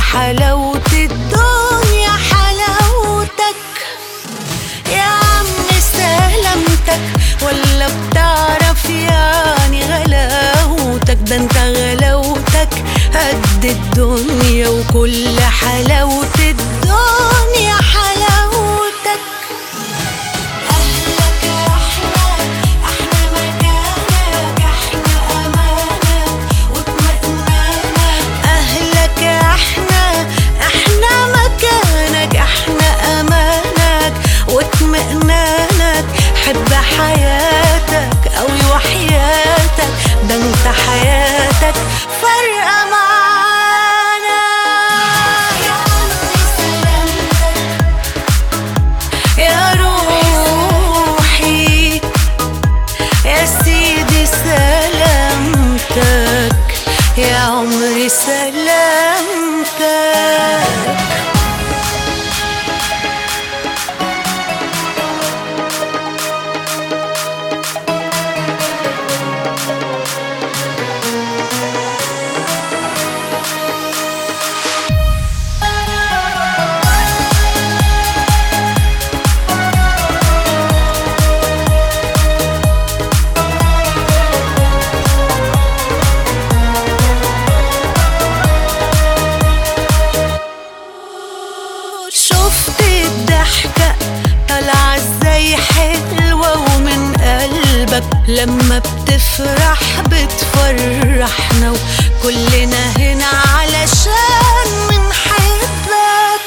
حلاوة الدنيا حلاوتك يا عم سلامتك ولا بتعرف يعني غلاوتك ده انت غلاوتك قد الدنيا وكل حلاوة الدنيا حلاوتك أهلك أحلى أحلى مكانك أحلى أمانك واطمئنانك أهلك أحلى أحلى مكانك أحلى أمانك واطمئنانك حب حياتك أوي وحياتك ده انت حياتك فارقة معانا يا عمري سلامتك يا روحي يا سيدي سلامتك يا عمري سلامتك شفت الضحكة طالعة ازاي حلوة ومن قلبك لما بتفرح بتفرحنا وكلنا هنا علشان بنحبك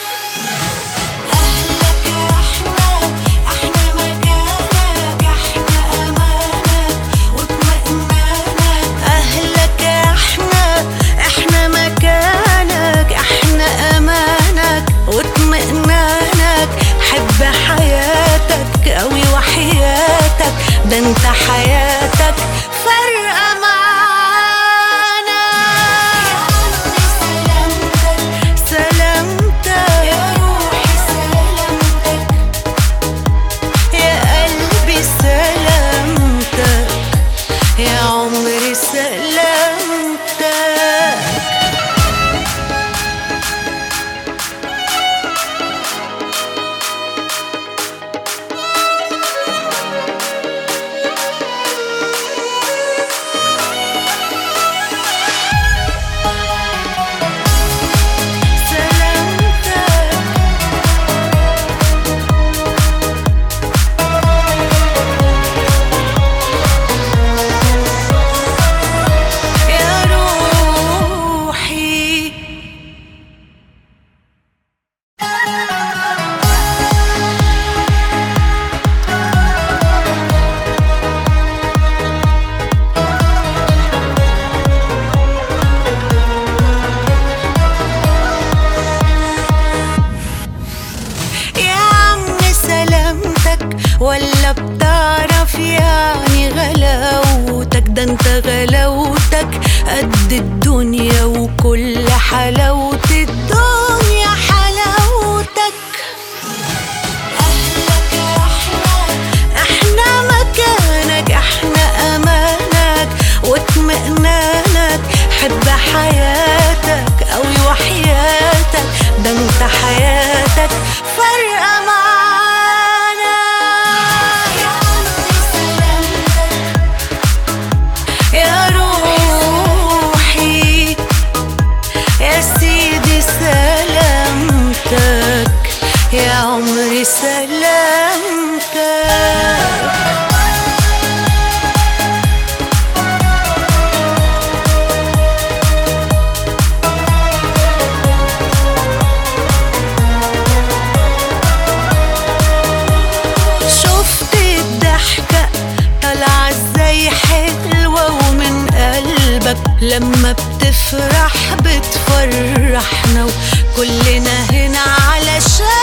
أهلك أحلى أحلى مكانك أحلى أمانك واطمئنانك أهلك أحلى أحلى مكانك أحلى أمانك واطمئنانك حب حياتك أوي وحياتك ده انت حياتك فارقة معانا يا عمري سلامتك سلامتك يا روحي سلامتك يا قلبي سلامتك يا عمري سلامتك سلامتك يا روحي يا عم سلامتك ولا بتعرف يعني غلاوتك ده انت غلاوتك قد الدنيا وكل حلاوة الدنيا حلاوتك أهلك أحلى أحلى مكانك أحلى أمانك واطمئنانك حب حياتك أوي وحياتك ده انت حياتك فارقة معانا يا عمري سلامتك يا روحي يا سيدي سلامتك يا عمري سلامتك شفت الضحكة طالعة ازاي حلوة ومن قلبك لما بتفرح بتفرحنا وكلنا هنا علشان